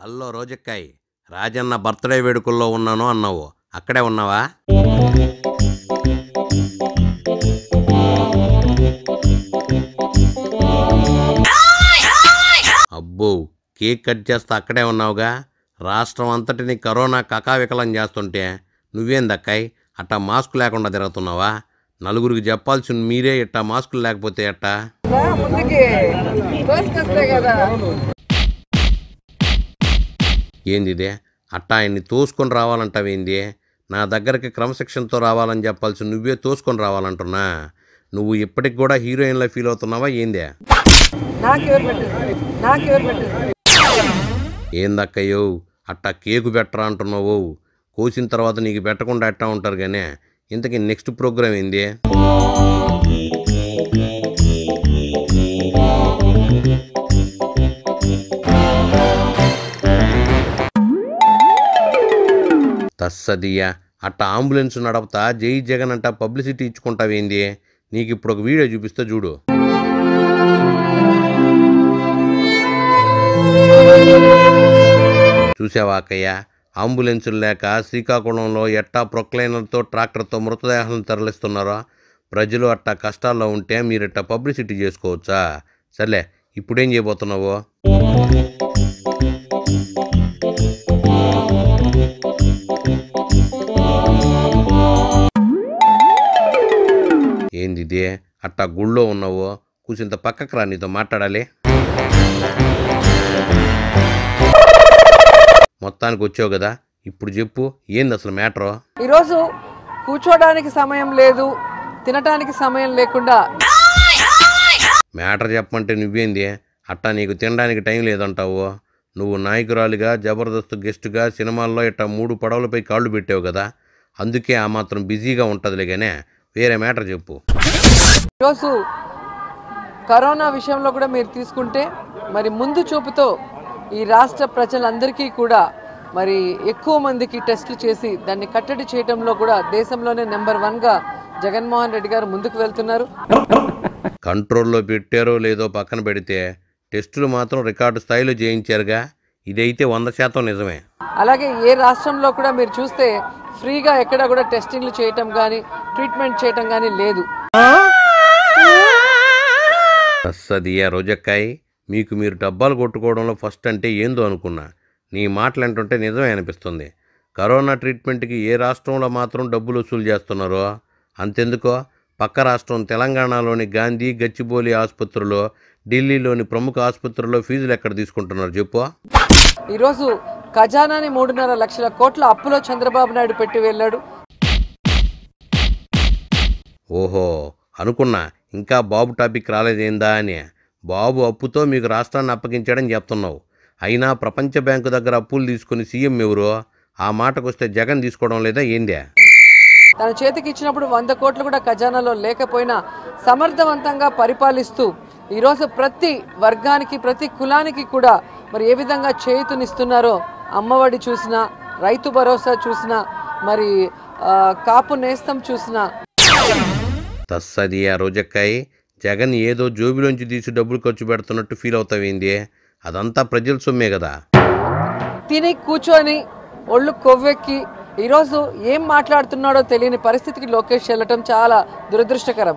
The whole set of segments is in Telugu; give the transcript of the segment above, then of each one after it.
హలో రోజక్కాయ్ రాజన్న బర్త్డే వేడుకల్లో ఉన్నాను అన్నావు అక్కడే ఉన్నావా అబ్బో కేక్ కట్ చేస్తా అక్కడే ఉన్నావుగా రాష్ట్రం అంతటిని కరోనా కకావికలం చేస్తుంటే నువ్వేందక్కాయ్ అట్టా మాస్క్ లేకుండా తిరుగుతున్నావా నలుగురికి చెప్పాల్సిన మీరే ఇట్టా మాస్కులు లేకపోతే ఎట్టా రా ముందుకి తోసుకొస్తే కదా ఏంది ఇదే అట్టా ఆయన్ని తోసుకొని రావాలంటావేంది నా దగ్గరికి క్రమశిక్షణతో రావాలని చెప్పాల్సి నువ్వే తోసుకొని రావాలంటున్నా నువ్వు ఇప్పటికి కూడా హీరోయిన్లా ఫీల్ అవుతున్నావా ఏందే నాకెవరు పెట్టారు నాకెవరు పెట్టారు ఏందక్కయ్యో అట్టా కేకు పెట్టరా అంటున్నావు కోసిన తర్వాత నీకు పెట్టకుండా ఎట్టా ఉంటారు కానీ ఇంతకీ నెక్స్ట్ ప్రోగ్రామ్ ఏంది తస్సదియ్యా అట్టా అంబులెన్స్ నడపతా జై జగన్ అంట పబ్లిసిటీ ఇచ్చుకుంటావేంది నీకు ఇప్పుడు ఒక వీడియో చూపిస్తా చూడు చూసావా అక్కయ్య అంబులెన్సులు లేక శ్రీకాకుళంలో ఎట్టా ప్రొక్లైనర్తో ట్రాక్టర్తో మృతదేహాలను తరలిస్తున్నారో ప్రజలు అట్టా కష్టాల్లో ఉంటే మీరు ఇట్టా పబ్లిసిటీ చేసుకోవచ్చా సర్లే ఇప్పుడేం చేయబోతున్నావు ఏంది ఇదే అట్టా గుళ్ళో ఉన్నావు కూసింత పక్కకు రా నీతో మాట్లాడాలి మొత్తానికి వచ్చావు కదా ఇప్పుడు చెప్పు ఏంది అసలు మ్యాటరు ఈరోజు కూర్చోడానికి సమయం లేదు తినటానికి సమయం లేకుండా మ్యాటర్ చెప్పమంటే నువ్వేంది అట్టా నీకు తినడానికి టైం లేదంటావు నువ్వు నాయకురాలిగా జబర్దస్త్ గెస్ట్గా సినిమాల్లో ఇట్టా మూడు పడవలపై కాళ్ళు పెట్టావు కదా అందుకే ఆ మాత్రం బిజీగా ఉంటుందిలే కానీ వేరే మ్యాటర్ చెప్పు ఈరోజు కరోనా విషయంలో కూడా మీరు తీసుకుంటే మరి ముందు చూపుతో ఈ రాష్ట్ర ప్రజలందరికీ కూడా మరి ఎక్కువ మందికి టెస్టులు చేసి దాన్ని కట్టడి చేయడంలో కూడా దేశంలోనే నెంబర్ వన్గా జగన్మోహన్ రెడ్డి గారు ముందుకు వెళ్తున్నారు కంట్రోల్లో పెట్టారో లేదో పక్కన పెడితే టెస్టులు మాత్రం రికార్డు స్థాయిలో చేయించారుగా ఇదైతే వంద శాతం నిజమే అలాగే ఏ రాష్ట్రంలో కూడా మీరు చూస్తే ఫ్రీగా ఎక్కడ కూడా టెస్టింగ్లు చేయటం కానీ ట్రీట్మెంట్ చేయటం కానీ లేదు అస్సదియా రోజక్కాయ్ మీకు మీరు డబ్బాలు కొట్టుకోవడంలో ఫస్ట్ అంటే ఏందో అనుకున్నా నీ మాటలు అంటుంటే నిజమే అనిపిస్తుంది కరోనా ట్రీట్మెంట్కి ఏ రాష్ట్రంలో మాత్రం డబ్బులు వసూలు చేస్తున్నారో అంతెందుకో పక్క రాష్ట్రం తెలంగాణలోని గాంధీ గచ్చిబౌలి ఆసుపత్రిలో ఢిల్లీలోని ప్రముఖ ఆసుపత్రుల్లో ఫీజులు ఎక్కడ తీసుకుంటున్నారు చెప్పు ఈరోజు ఖజానాని మూడున్నర లక్షల కోట్ల అప్పులో చంద్రబాబు నాయుడు పెట్టి వెళ్ళాడు ఓహో అనుకున్నా ఇంకా బాబు టాపిక్ రాలేదేందా అని బాబు అప్పుతో మీకు రాష్ట్రాన్ని అప్పగించాడని చెప్తున్నావు అయినా ప్రపంచ బ్యాంకు దగ్గర అప్పులు తీసుకుని సీఎం ఎవరు ఆ మాటకొస్తే జగన్ తీసుకోవడం లేదా ఏందే తన చేతికి ఇచ్చినప్పుడు వంద కోట్లు కూడా ఖజానాలో లేకపోయినా సమర్థవంతంగా పరిపాలిస్తూ ఈరోజు ప్రతి వర్గానికి ప్రతి కులానికి కూడా మరి ఏ విధంగా చేయుతునిస్తున్నారో అమ్మఒడి చూసినా రైతు భరోసా చూసినా మరి ఆ, కాపు నేస్తం చూసినా తస్సదియా రోజక్కాయ్ జగన్ ఏదో జోబిలోంచి తీసి డబ్బులు ఖర్చు పెడుతున్నట్టు ఫీల్ అవుతావేంది అదంతా ప్రజల సొమ్మే కదా తిని కూర్చొని ఒళ్ళు కొవ్వెక్కి ఈరోజు ఏం మాట్లాడుతున్నాడో తెలియని పరిస్థితికి లోకేష్ వెళ్ళటం చాలా దురదృష్టకరం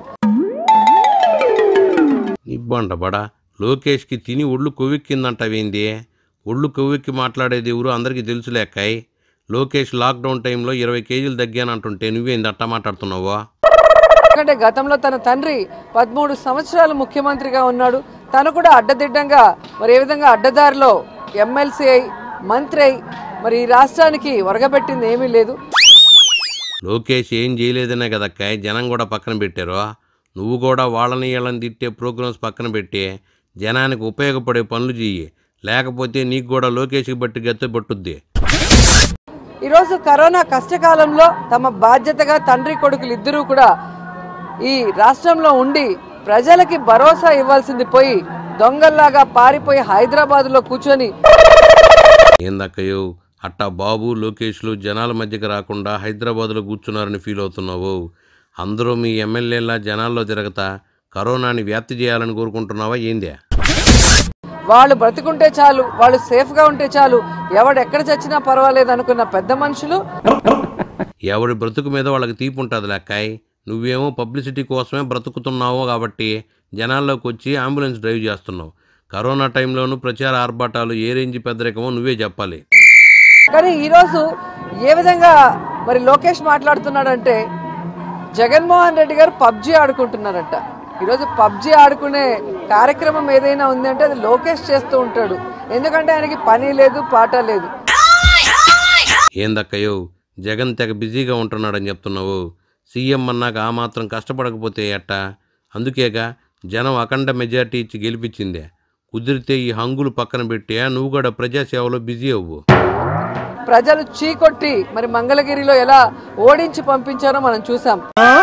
నిబ్బండ బడా లోకేష్కి తిని ఒళ్ళు కొవ్వెక్కిందంటావేంది ఒళ్ళు కొవ్వెక్కి మాట్లాడేది ఎవరు అందరికీ తెలుసులేకాయ్ లోకేష్ లాక్డౌన్ టైంలో ఇరవై కేజీలు తగ్గానంటుంటే నువ్వేంది అట్టా మాట్లాడుతున్నావో ఎందుకంటే గతంలో తన తండ్రి పదమూడు సంవత్సరాలు ముఖ్యమంత్రిగా ఉన్నాడు తను కూడా అడ్డదిడ్డంగా మరి ఏ విధంగా అడ్డదారిలో ఎమ్మెల్సీ అయి మంత్రి అయి మరి ఈ రాష్ట్రానికి ఒరగబెట్టింది ఏమీ లేదు లోకేష్ ఏం చేయలేదనే కదక్కాయ్ జనం కూడా పక్కన పెట్టారు నువ్వు కూడా వాళ్ళని వీళ్ళని తిట్టే ప్రోగ్రామ్స్ పక్కన పెట్టి జనానికి ఉపయోగపడే పనులు చెయ్యి లేకపోతే నీకు కూడా లోకేష్కి బట్టి గత్తె పట్టుద్ది ఈరోజు కరోనా కష్టకాలంలో తమ బాధ్యతగా తండ్రి కొడుకులు ఇద్దరూ కూడా ఈ రాష్ట్రంలో ఉండి ప్రజలకి భరోసా ఇవ్వాల్సింది పోయి దొంగల్లాగా పారిపోయి హైదరాబాద్లో కూర్చొని ఏందక్కయ్యో అట్టా బాబు లోకేష్లు జనాల మధ్యకి రాకుండా హైదరాబాద్లో కూర్చున్నారని ఫీల్ అవుతున్నావు అందరూ మీ ఎమ్మెల్యేలా జనాల్లో తిరగతా కరోనాని వ్యాప్తి చేయాలని కోరుకుంటున్నావా ఏందే వాళ్ళు బ్రతికుంటే చాలు వాళ్ళు సేఫ్గా ఉంటే చాలు ఎవడు ఎక్కడ చచ్చినా పర్వాలేదు అనుకున్న పెద్ద మనుషులు ఎవరి బ్రతుకు మీద వాళ్ళకి తీపి ఉంటుంది లెక్కాయ్ నువ్వేమో పబ్లిసిటీ కోసమే బ్రతుకుతున్నావు కాబట్టి జనాల్లోకి వచ్చి అంబులెన్స్ డ్రైవ్ చేస్తున్నావు కరోనా టైంలోనూ ప్రచార ఆర్భాటాలు ఏ రేంజ్ పెద్దరికమో నువ్వే చెప్పాలి కానీ ఈరోజు ఏ విధంగా మరి లోకేష్ మాట్లాడుతున్నాడంటే జగన్మోహన్ రెడ్డి గారు పబ్జి ఆడుకుంటున్నారట ఈరోజు పబ్జి ఆడుకునే కార్యక్రమం ఏదైనా ఉందంటే అది లోకేష్ చేస్తూ ఉంటాడు ఎందుకంటే ఆయనకి పని లేదు పాట లేదు ఏందక్కయ్యో జగన్ తెగ బిజీగా ఉంటున్నాడని చెప్తున్నావు సీఎం అన్నాక ఆ మాత్రం కష్టపడకపోతే ఎట్టా అందుకేగా జనం అఖండ మెజార్టీ ఇచ్చి గెలిపించిందే కుదిరితే ఈ హంగులు పక్కన పెట్టి నువ్వు కూడా ప్రజాసేవలో బిజీ అవ్వు ప్రజలు చీకొట్టి మరి మంగళగిరిలో ఎలా ఓడించి పంపించారో మనం చూసాం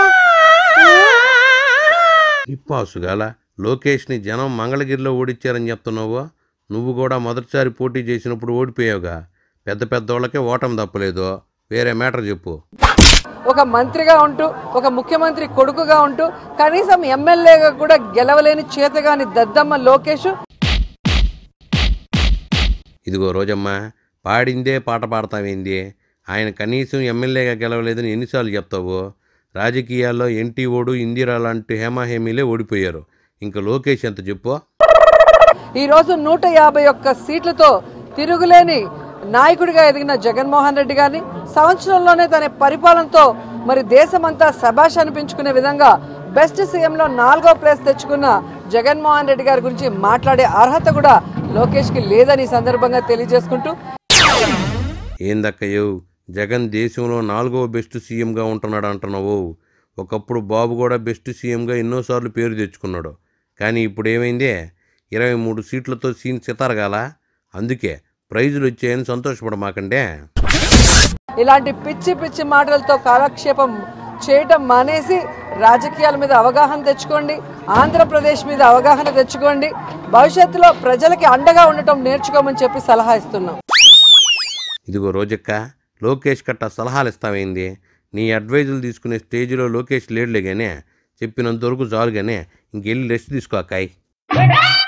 నిప్పాసుగాల లోకేష్ని జనం మంగళగిరిలో ఓడిచ్చారని చెప్తున్నావు నువ్వు కూడా మొదటిసారి పోటీ చేసినప్పుడు ఓడిపోయావుగా పెద్ద పెద్దోళ్ళకే ఓటం తప్పలేదు వేరే మ్యాటర్ చెప్పు ఒక మంత్రిగా ఉంటూ ఒక ముఖ్యమంత్రి కొడుకుగా ఉంటూ కనీసం ఎమ్మెల్యేగా కూడా గెలవలేని చేతగాని దద్దమ్మ లోకేష్ ఇదిగో రోజమ్మ పాడిందే పాట పాడతావేంది ఆయన కనీసం ఎమ్మెల్యేగా గెలవలేదని ఎన్నిసార్లు చెప్తావు రాజకీయాల్లో ఎన్టీ ఓడు ఇందిరా లాంటి హేమాహేమీలే ఓడిపోయారు ఇంకా లోకేష్ ఎంత చెప్పు ఈ రోజు నూట యాభై ఒక్క సీట్లతో తిరుగులేని నాయకుడిగా ఎదిగిన జగన్మోహన్ రెడ్డి గారిని సంవత్సరంలోనే తన పరిపాలనతో మరి దేశమంతా శబాష్ అనిపించుకునే విధంగా బెస్ట్ సీఎంలో నాలుగో ప్లేస్ తెచ్చుకున్న జగన్మోహన్ రెడ్డి గారి గురించి మాట్లాడే అర్హత కూడా లోకేష్కి లేదని ఈ సందర్భంగా తెలియజేసుకుంటూ ఏందక్కయ్యో జగన్ దేశంలో నాలుగో బెస్ట్ సీఎంగా ఉంటున్నాడు అంటున్నావు ఒకప్పుడు బాబు కూడా బెస్ట్ సీఎంగా ఎన్నోసార్లు పేరు తెచ్చుకున్నాడు కానీ ఇప్పుడు ఏమైంది ఇరవై మూడు సీట్లతో సీన్ సితారగాల అందుకే ప్రైజులు వచ్చాయని సంతోషపడమాకండే ఇలాంటి పిచ్చి పిచ్చి మాటలతో కాలక్షేపం చేయటం మానేసి రాజకీయాల మీద అవగాహన తెచ్చుకోండి ఆంధ్రప్రదేశ్ మీద అవగాహన తెచ్చుకోండి భవిష్యత్తులో ప్రజలకి అండగా ఉండటం నేర్చుకోమని చెప్పి సలహా ఇస్తున్నాం ఇదిగో రోజక్క లోకేష్ కట్ట సలహాలు ఇస్తామైంది నీ అడ్వైజులు తీసుకునే స్టేజ్లో లోకేష్ లేడులే కానీ చెప్పినంతవరకు చాలు కానీ ఇంకెళ్ళి రెస్ట్ తీసుకో అక్కాయ్